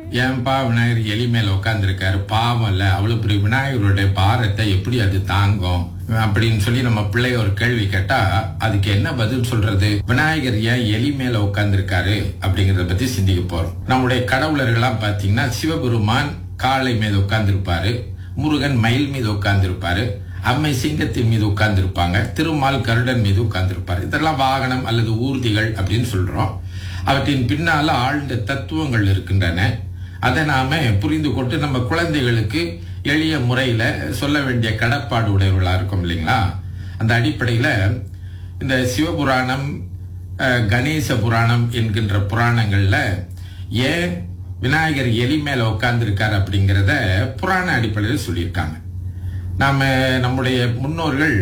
ஏன்பா விநாயகர் எலி மேல உட்காந்துருக்காரு பாவம் இல்ல அவ்வளவு பெரிய விநாயகருடைய பாரத்தை எப்படி அது தாங்கும் அப்படின்னு சொல்லி நம்ம பிள்ளை ஒரு கேள்வி கேட்டா அதுக்கு என்ன பதில் சொல்றது விநாயகர் ஏன் எலி மேல உட்கார்ந்துருக்காரு அப்படிங்கறத பத்தி சிந்திக்க போறோம் நம்முடைய கடவுளர்கள்லாம் பாத்தீங்கன்னா சிவபெருமான் காளை மீது உட்கார்ந்துருப்பாரு முருகன் மயில் மீது உட்கார்ந்துருப்பாரு அம்மை சிங்கத்தின் மீது உட்கார்ந்திருப்பாங்க திருமால் கருடன் மீது உட்கார்ந்திருப்பார் இதெல்லாம் வாகனம் அல்லது ஊர்திகள் அப்படின்னு சொல்றோம் அவற்றின் பின்னால ஆழ்ந்த தத்துவங்கள் இருக்கின்றன அதை நாம புரிந்து கொண்டு நம்ம குழந்தைகளுக்கு எளிய முறையில சொல்ல வேண்டிய கடப்பாடு உடையவர்களா இருக்கும் இல்லைங்களா அந்த அடிப்படையில இந்த சிவபுராணம் அஹ், கணேச புராணம் என்கின்ற புராணங்கள்ல ஏன் விநாயகர் எலி மேல உட்கார்ந்துருக்காரு அப்படிங்கிறத புராண அடிப்படையில் சொல்லியிருக்காங்க நாம நம்முடைய முன்னோர்கள்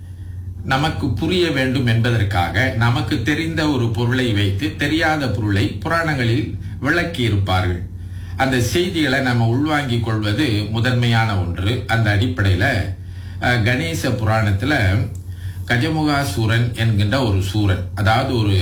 நமக்கு புரிய வேண்டும் என்பதற்காக நமக்கு தெரிந்த ஒரு பொருளை வைத்து தெரியாத பொருளை புராணங்களில் விளக்கி இருப்பார்கள் அந்த செய்திகளை நம்ம உள்வாங்கிக் கொள்வது முதன்மையான ஒன்று அந்த அடிப்படையில அஹ், கணேச புராணத்துல கஜமுகாசூரன் என்கின்ற ஒரு சூரன் அதாவது ஒரு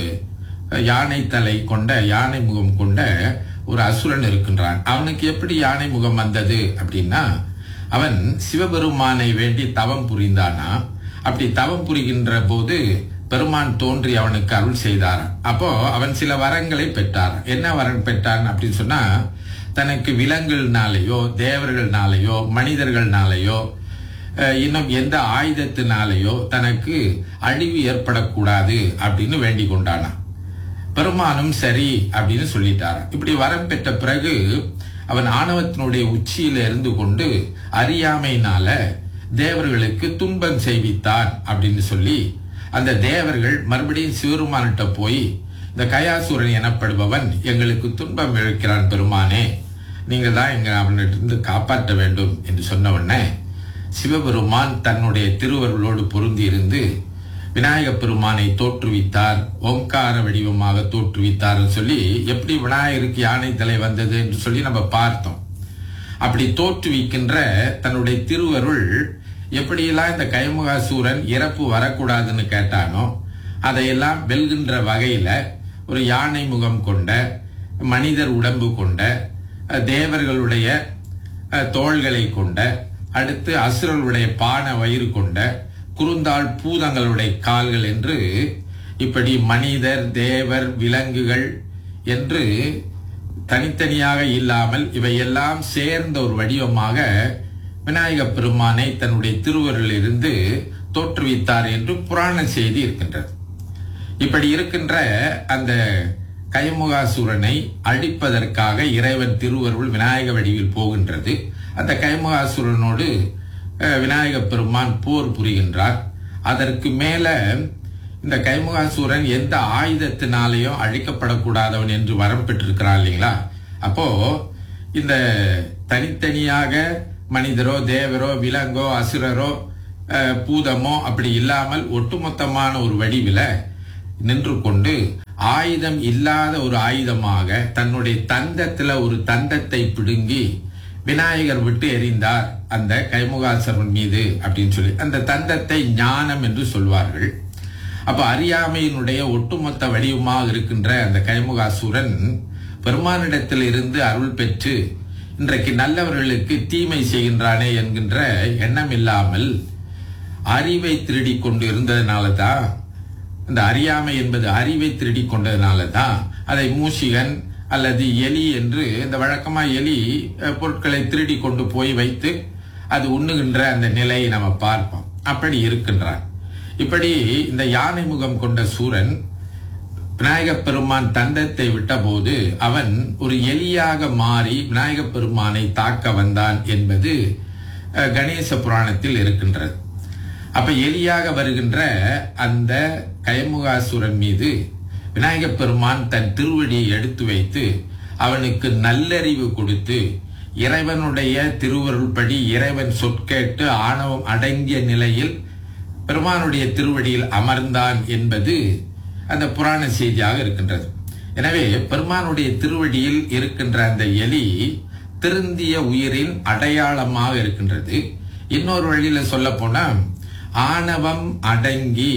யானை தலை கொண்ட யானை முகம் கொண்ட ஒரு அசுரன் இருக்கின்றான் அவனுக்கு எப்படி யானை முகம் வந்தது அப்படின்னா அவன் சிவபெருமானை வேண்டி தவம் புரிந்தானா அப்படி தவம் புரிகின்ற போது பெருமான் தோன்றி அவனுக்கு அருள் செய்தாராம் அப்போ அவன் சில வரங்களை பெற்றார் என்ன வரன் பெற்றான் அப்படின்னு சொன்னா தனக்கு விலங்குகள்னாலேயோ தேவர்கள்னாலேயோ மனிதர்கள்னாலேயோ அஹ், இன்னும் எந்த ஆயுதத்தினாலேயோ தனக்கு அழிவு ஏற்படக்கூடாது அப்படின்னு வேண்டிக் கொண்டானான் பெருமானும் சரி அப்படின்னு சொல்லிட்டாராம் இப்படி வரம் பெற்ற பிறகு அவன் ஆணவத்தினுடைய உச்சியில இருந்து கொண்டு அறியாமையினால தேவர்களுக்கு துன்பம் செய்வித்தான் அப்படின்னு சொல்லி அந்த தேவர்கள் மறுபடியும் சிவருமானிட்ட போய் இந்த கயாசூரன் எனப்படுபவன் எங்களுக்கு துன்பம் இழைக்கிறான் பெருமானே நீங்க தான் எங்க அவனிருந்து காப்பாற்ற வேண்டும் என்று சொன்ன உடனே சிவபெருமான் தன்னுடைய திருவருளோடு பொருந்தி இருந்து விநாயக பெருமானை தோற்றுவித்தார் ஓங்கார வடிவமாக தோற்றுவித்தார் சொல்லி எப்படி விநாயகருக்கு யானை தலை வந்தது என்று சொல்லி நம்ம பார்த்தோம் அப்படி தோற்றுவிக்கின்ற தன்னுடைய திருவருள் எப்படியெல்லாம் இந்த கைமுகாசூரன் இறப்பு வரக்கூடாதுன்னு கேட்டானோ அதையெல்லாம் வெல்கின்ற வகையில ஒரு யானை முகம் கொண்ட மனிதர் உடம்பு கொண்ட அஹ், தேவர்களுடைய அஹ், தோள்களை கொண்ட அடுத்து அசுரர்களுடைய பான வயிறு கொண்ட குறுந்தாள் பூதங்களுடைய கால்கள் என்று இப்படி மனிதர் தேவர் விலங்குகள் என்று தனித்தனியாக இல்லாமல் இவையெல்லாம் சேர்ந்த ஒரு வடிவமாக விநாயக பெருமானை தன்னுடைய திருவருளிலிருந்து தோற்றுவித்தார் என்று புராண செய்தி இருக்கின்றது இப்படி இருக்கின்ற அந்த கைமுகாசுரனை அழிப்பதற்காக இறைவன் திருவருள் விநாயக வடிவில் போகின்றது அந்த கைமுகாசுரனோடு அஹ், விநாயக பெருமான் போர் புரிகின்றார் அதற்கு மேல இந்த கைமுகாசூரன் எந்த ஆயுதத்தினாலேயும் அழிக்கப்படக்கூடாதவன் என்று வரம் பெற்றிருக்கிறான் இல்லைங்களா அப்போ இந்த தனித்தனியாக மனிதரோ தேவரோ விலங்கோ அசுரரோ அஹ், பூதமோ அப்படி இல்லாமல் ஒட்டுமொத்தமான ஒரு வடிவில நின்று கொண்டு ஆயுதம் இல்லாத ஒரு ஆயுதமாக தன்னுடைய தந்தத்துல ஒரு தந்தத்தை பிடுங்கி விநாயகர் விட்டு எறிந்தார் அந்த கைமுகாசரன் மீது அப்படின்னு சொல்லி அந்த தந்தத்தை ஞானம் என்று சொல்வார்கள் அப்ப அறியாமையினுடைய ஒட்டுமொத்த வடிவமாக இருக்கின்ற அந்த கைமுகாசுரன் பெருமானிடத்தில் இருந்து அருள் பெற்று இன்றைக்கு நல்லவர்களுக்கு தீமை செய்கின்றானே என்கின்ற எண்ணம் இல்லாமல் அறிவை திருடி கொண்டு இருந்ததுனால தான் இந்த அறியாமை என்பது அறிவை திருடி கொண்டதுனால தான் அதை மூஷிகன் அல்லது எலி என்று இந்த வழக்கமா எலி அஹ், பொருட்களை திருடி கொண்டு போய் வைத்து அது உண்ணுகின்ற அந்த நிலையை நம்ம பார்ப்போம் அப்படி இருக்கின்றான் இப்படி இந்த யானை முகம் கொண்ட சூரன் விநாயகப் பெருமான் தந்தத்தை விட்டபோது அவன் ஒரு எலியாக மாறி விநாயகப் பெருமானை தாக்க வந்தான் என்பது அஹ், கணேச புராணத்தில் இருக்கின்றது அப்ப எலியாக வருகின்ற அந்த கயமுகாசுரன் மீது விநாயகப் பெருமான் தன் திருவடியை எடுத்து வைத்து அவனுக்கு நல்லறிவு கொடுத்து இறைவனுடைய திருவருள்படி இறைவன் சொற்கேட்டு ஆணவம் அடங்கிய நிலையில் பெருமானுடைய திருவடியில் அமர்ந்தான் என்பது அந்த புராண செய்தியாக இருக்கின்றது எனவே பெருமானுடைய திருவடியில் இருக்கின்ற அந்த எலி திருந்திய உயிரின் அடையாளமாக இருக்கின்றது இன்னொரு வழியில சொல்ல போனா ஆணவம் அடங்கி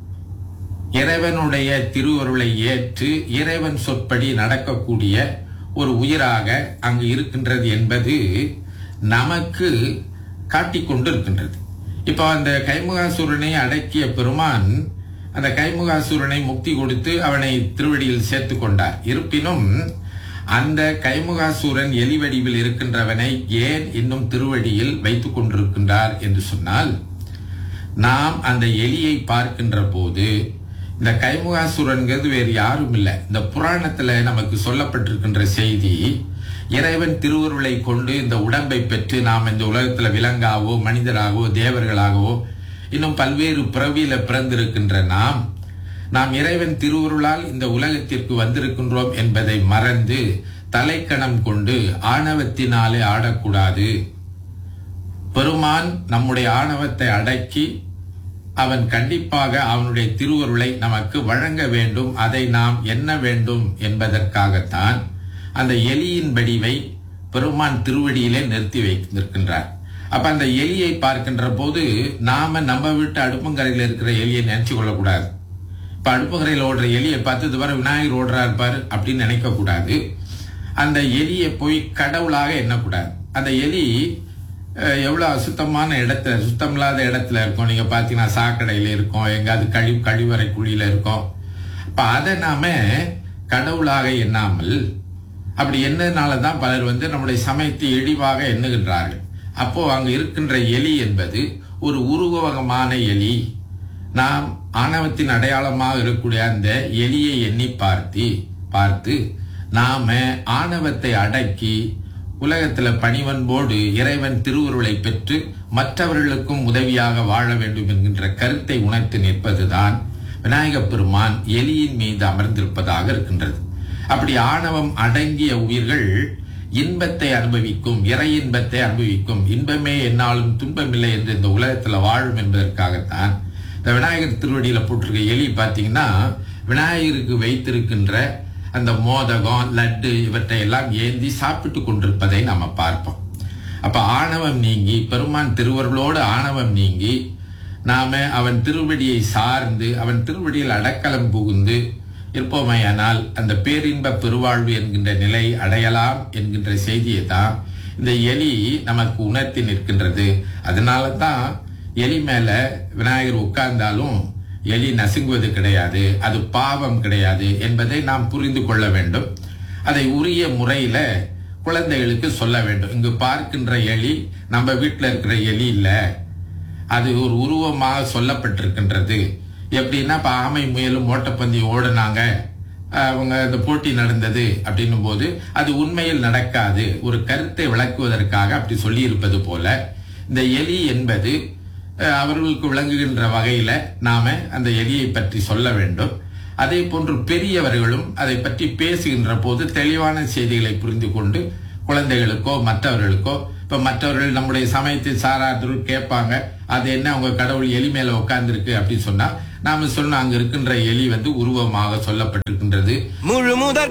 இறைவனுடைய திருவருளை ஏற்று இறைவன் சொற்படி நடக்கக்கூடிய ஒரு உயிராக அங்கு இருக்கின்றது என்பது நமக்கு காட்டிக் கொண்டு இருக்கின்றது இப்போ அந்த கைமுகாசுரனை அடக்கிய பெருமான் அந்த கைமுகாசுரனை முக்தி கொடுத்து அவனை திருவடியில் சேர்த்து கொண்டார் இருப்பினும் அந்த கைமுகாசூரன் எலி வடிவில் இருக்கின்றவனை ஏன் இன்னும் திருவடியில் வைத்துக் கொண்டிருக்கின்றார் என்று சொன்னால் நாம் அந்த எலியை பார்க்கின்ற போது இந்த கைமுகாசுரன்கிறது வேறு யாரும் இல்லை இந்த புராணத்துல நமக்கு சொல்லப்பட்டிருக்கின்ற செய்தி இறைவன் திருவருளை கொண்டு இந்த உடம்பை பெற்று நாம் இந்த உலகத்துல விலங்காவோ மனிதராகவோ தேவர்களாகவோ இன்னும் பல்வேறு பிறவியில பிறந்திருக்கின்ற நாம் நாம் இறைவன் திருவருளால் இந்த உலகத்திற்கு வந்திருக்கின்றோம் என்பதை மறந்து தலைக்கணம் கொண்டு ஆணவத்தினாலே ஆடக்கூடாது பெருமான் நம்முடைய ஆணவத்தை அடக்கி அவன் கண்டிப்பாக அவனுடைய திருவருளை நமக்கு வழங்க வேண்டும் அதை நாம் எண்ண வேண்டும் என்பதற்காகத்தான் அந்த எலியின் வடிவை பெருமான் திருவடியிலே நிறுத்தி வைத்திருக்கின்றார் அப்ப அந்த எலியை பார்க்கின்ற போது நாம நம்ம வீட்டு அடுப்பங்கரையில் இருக்கிற எலியை நினைச்சு கொள்ளக்கூடாது இப்ப அடுப்பங்கரையில் ஓடுற எலியை பார்த்து இது வர விநாயகர் ஓடுறா இருப்பார் அப்படின்னு நினைக்க கூடாது அந்த எலியை போய் கடவுளாக எண்ணக்கூடாது அந்த எலி அஹ், எவ்வளவு அசுத்தமான இடத்துல சுத்தம் இல்லாத இடத்துல இருக்கும் நீங்க பாத்தீங்கன்னா சாக்கடையில இருக்கும் எங்காவது கழிவு கழிவறை குழியில இருக்கும் அப்ப அதை நாம கடவுளாக எண்ணாமல் அப்படி எண்ணனால தான் பலர் வந்து நம்முடைய சமயத்தை இழிவாக எண்ணுகின்றார்கள் அப்போ அங்க இருக்கின்ற எலி என்பது ஒரு உருவகமான எலி நாம் ஆணவத்தின் அடையாளமாக இருக்கக்கூடிய அந்த எலியை எண்ணி பார்த்து பார்த்து நாம ஆணவத்தை அடக்கி உலகத்துல பணிவன்போடு இறைவன் திருவுருளை பெற்று மற்றவர்களுக்கும் உதவியாக வாழ வேண்டும் என்கின்ற கருத்தை உணர்த்து நிற்பதுதான் விநாயகப் பெருமான் எலியின் மீது அமர்ந்திருப்பதாக இருக்கின்றது அப்படி ஆணவம் அடங்கிய உயிர்கள் இன்பத்தை அனுபவிக்கும் இறை இன்பத்தை அனுபவிக்கும் இன்பமே என்னாலும் துன்பமில்லை என்று இந்த உலகத்துல வாழும் என்பதற்காகத்தான் இந்த விநாயகர் திருவடியில போட்டிருக்க எலி பார்த்தீங்கன்னா விநாயகருக்கு வைத்திருக்கின்ற அந்த மோதகம் லட்டு இவற்றை எல்லாம் ஏந்தி சாப்பிட்டு கொண்டிருப்பதை நாம பார்ப்போம் அப்ப ஆணவம் நீங்கி பெருமான் திருவருளோடு ஆணவம் நீங்கி நாம அவன் திருவடியை சார்ந்து அவன் திருவடியில் அடக்கலம் புகுந்து இருப்போமையானால் அந்த பேரின்ப பெருவாழ்வு என்கின்ற நிலை அடையலாம் என்கின்ற செய்தியை தான் இந்த எலி நமக்கு உணர்த்தி நிற்கின்றது அதனால தான் எலி மேல விநாயகர் உட்கார்ந்தாலும் எலி நசுங்குவது கிடையாது அது பாவம் கிடையாது என்பதை நாம் புரிந்து கொள்ள வேண்டும் அதை உரிய முறையில குழந்தைகளுக்கு சொல்ல வேண்டும் இங்கு பார்க்கின்ற எலி நம்ம வீட்டில் இருக்கிற எலி இல்ல அது ஒரு உருவமாக சொல்லப்பட்டிருக்கின்றது எப்படின்னா இப்ப ஆமை முயலும் ஓட்டப்பந்தி ஓடுனாங்க அவங்க இந்த போட்டி நடந்தது அப்படின்னும் போது அது உண்மையில் நடக்காது ஒரு கருத்தை விளக்குவதற்காக அப்படி சொல்லி இருப்பது போல இந்த எலி என்பது அஹ், அவர்களுக்கு விளங்குகின்ற வகையில நாம அந்த எலியை பற்றி சொல்ல வேண்டும் அதே போன்று பெரியவர்களும் அதை பற்றி பேசுகின்ற போது தெளிவான செய்திகளை புரிந்து கொண்டு குழந்தைகளுக்கோ மற்றவர்களுக்கோ இப்ப மற்றவர்கள் நம்முடைய சமயத்தை சாராதவர்கள் கேட்பாங்க அது என்ன உங்க கடவுள் எலி மேல உட்கார்ந்துருக்கு அப்படின்னு சொன்னா நாம சொன்ன அங்க இருக்கின்ற எலி வந்து உருவமாக சொல்லப்பட்டிருக்கின்றது முழு முதற்